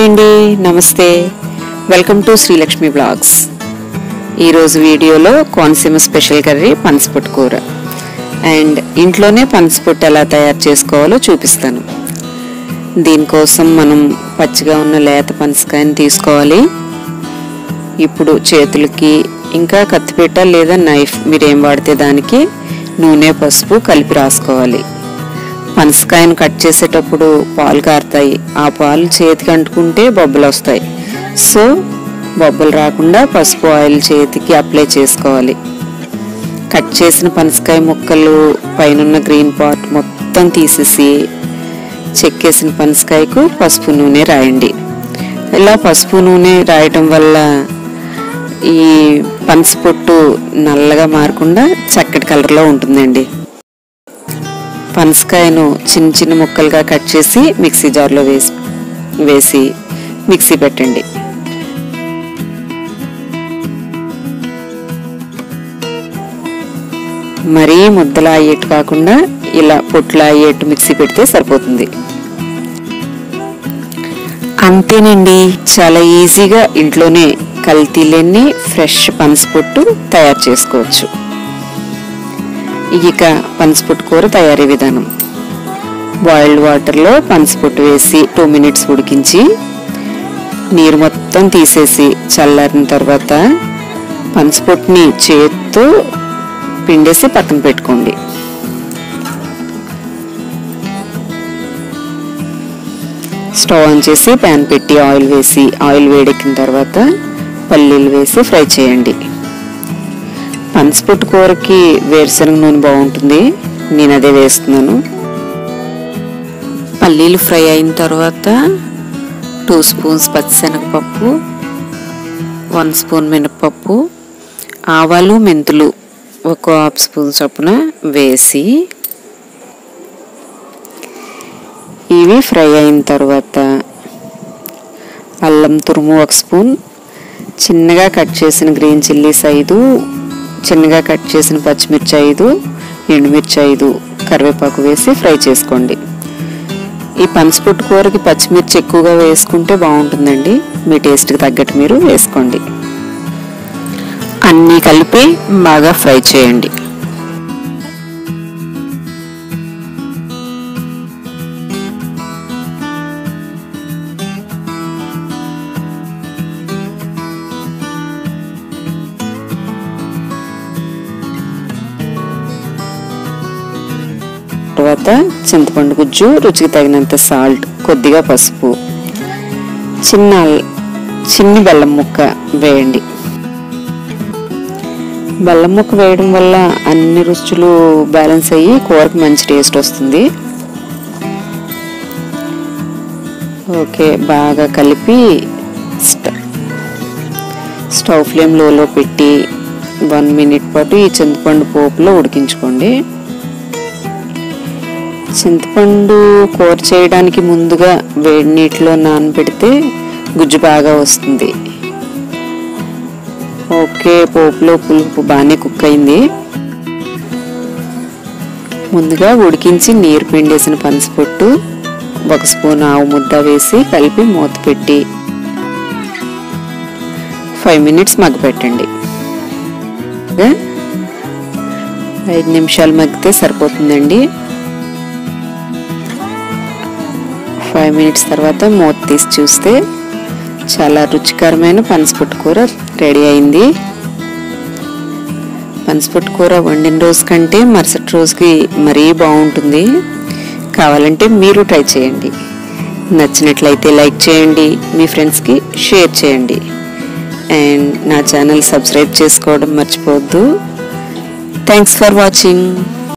Hi అండి నమస్తే welcome to Srilakshmi blogs ఈరోజు వీడియోలో కోనసీమ స్పెషల్ కర్రీ పనసపొట్టు కూర అండ్ ఇంట్లోనే పనసపొట్టు ఎలా తయారు చేసుకోవాలో చూపిస్తాను దీనికోసం మనం పచ్చిగా ఉన్న లేత పనసకాయని తీసుకోవాలి ఇప్పుడు చేతులకి ఇంకా కత్తిపీట లేదా నైఫ్ మీరు ఏం వాడితే దానికి నూనె పసుపు కలిపి రాసుకోవాలి పనసకాయను కట్ చేసేటప్పుడు పాలు కారుతాయి ఆ పాలు చేతికి అంటుకుంటే బొబ్బలు వస్తాయి సో బొబ్బలు రాకుండా పసుపు ఆయిల్ చేతికి అప్లై చేసుకోవాలి కట్ చేసిన పనసకాయ ముక్కలు పైన గ్రీన్ పార్ట్ మొత్తం తీసేసి చెక్కేసిన పనసకాయకు పసుపు నూనె రాయండి ఇలా పసుపు నూనె రాయటం వల్ల ఈ పనస పొట్టు నల్లగా మారకుండా చక్కటి కలర్లో ఉంటుందండి పనసకాయను చిన్న చిన్న ముక్కలుగా కట్ చేసి మిక్సీ జార్లో వేసి వేసి మిక్సీ పెట్టండి మరీ ముద్దలా అయ్యేట్టు కాకుండా ఇలా పొట్లా అయ్యేట్టు మిక్సీ పెడితే సరిపోతుంది అంతేనండి చాలా ఈజీగా ఇంట్లోనే కల్తీ లేని ఫ్రెష్ పనసపొట్టు తయారు చేసుకోవచ్చు ఇక పనసపొట్టు కూర తయారీ విధానం బాయిల్డ్ వాటర్లో పనసపొట్టు వేసి టూ మినిట్స్ ఉడికించి నీరు మొత్తం తీసేసి చల్లారిన తర్వాత పనసపొట్టుని చేత్తో పిండేసి పక్కన పెట్టుకోండి స్టవ్ ఆన్ చేసి ప్యాన్ పెట్టి ఆయిల్ వేసి ఆయిల్ వేడెక్కిన తర్వాత పల్లీలు వేసి ఫ్రై చేయండి పనసపొట్టు కూరకి వేరుశనగ నూనె బాగుంటుంది నేను అదే వేస్తున్నాను పల్లీలు ఫ్రై అయిన తర్వాత టూ స్పూన్స్ పచ్చిశనగపప్పు వన్ స్పూన్ మినపప్పు ఆవాలు మెంతులు ఒక హాఫ్ స్పూన్ చొప్పున వేసి ఇవి ఫ్రై అయిన తర్వాత అల్లం తురుము ఒక స్పూన్ చిన్నగా కట్ చేసిన గ్రీన్ చిల్లీస్ ఐదు చిన్నగా కట్ చేసిన పచ్చిమిర్చి ఐదు ఎండుమిర్చి ఐదు కరివేపాకు వేసి ఫ్రై చేసుకోండి ఈ పనసపొట్టు కూరకి పచ్చిమిర్చి ఎక్కువగా వేసుకుంటే బాగుంటుందండి మీ టేస్ట్కి తగ్గట్టు మీరు వేసుకోండి అన్నీ కలిపి బాగా ఫ్రై చేయండి తర్వాత చింతపండు గుజ్జు రుచికి తగినంత సాల్ట్ కొద్దిగా పసుపు చిన్న చిన్ని బెల్లం ముక్క వేయండి బెల్లం ముక్క వేయడం వల్ల అన్ని రుచులు బ్యాలెన్స్ అయ్యి కూరకి మంచి టేస్ట్ వస్తుంది ఓకే బాగా కలిపి స్ట- స్టవ్ ఫ్లేమ్ లోలో పెట్టి వన్ మినిట్ పాటు ఈ చింతపండు పోపులో ఉడికించుకోండి చింతపండు కూర చేయడానికి ముందుగా వేడి నీటిలో నానబెడితే గుజ్జు బాగా వస్తుంది ఓకే పోపులో పులుపు బాగానే కుక్ అయింది ముందుగా ఉడికించి నీరు పిండేసిన పనసపొట్టు ఒక స్పూన్ ఆవు ముద్ద వేసి కలిపి మూత పెట్టి ఫైవ్ మినిట్స్ మగ్గపెట్టండి ఓకే? ఐదు నిమిషాలు మగ్గితే సరిపోతుందండి ఫైవ్ మినిట్స్ తర్వాత మూత తీసి చూస్తే చాలా రుచికరమైన పనసపొట్టు కూర రెడీ అయింది పనసపొట్టు కూర వండిన రోజు కంటే మరుసటి రోజుకి మరీ బాగుంటుంది కావాలంటే మీరు ట్రై చేయండి నచ్చినట్లయితే లైక్ చేయండి మీ ఫ్రెండ్స్కి షేర్ చేయండి అండ్ నా ఛానల్ సబ్స్క్రైబ్ చేసుకోవడం మర్చిపోవద్దు థ్యాంక్స్ ఫర్ వాచింగ్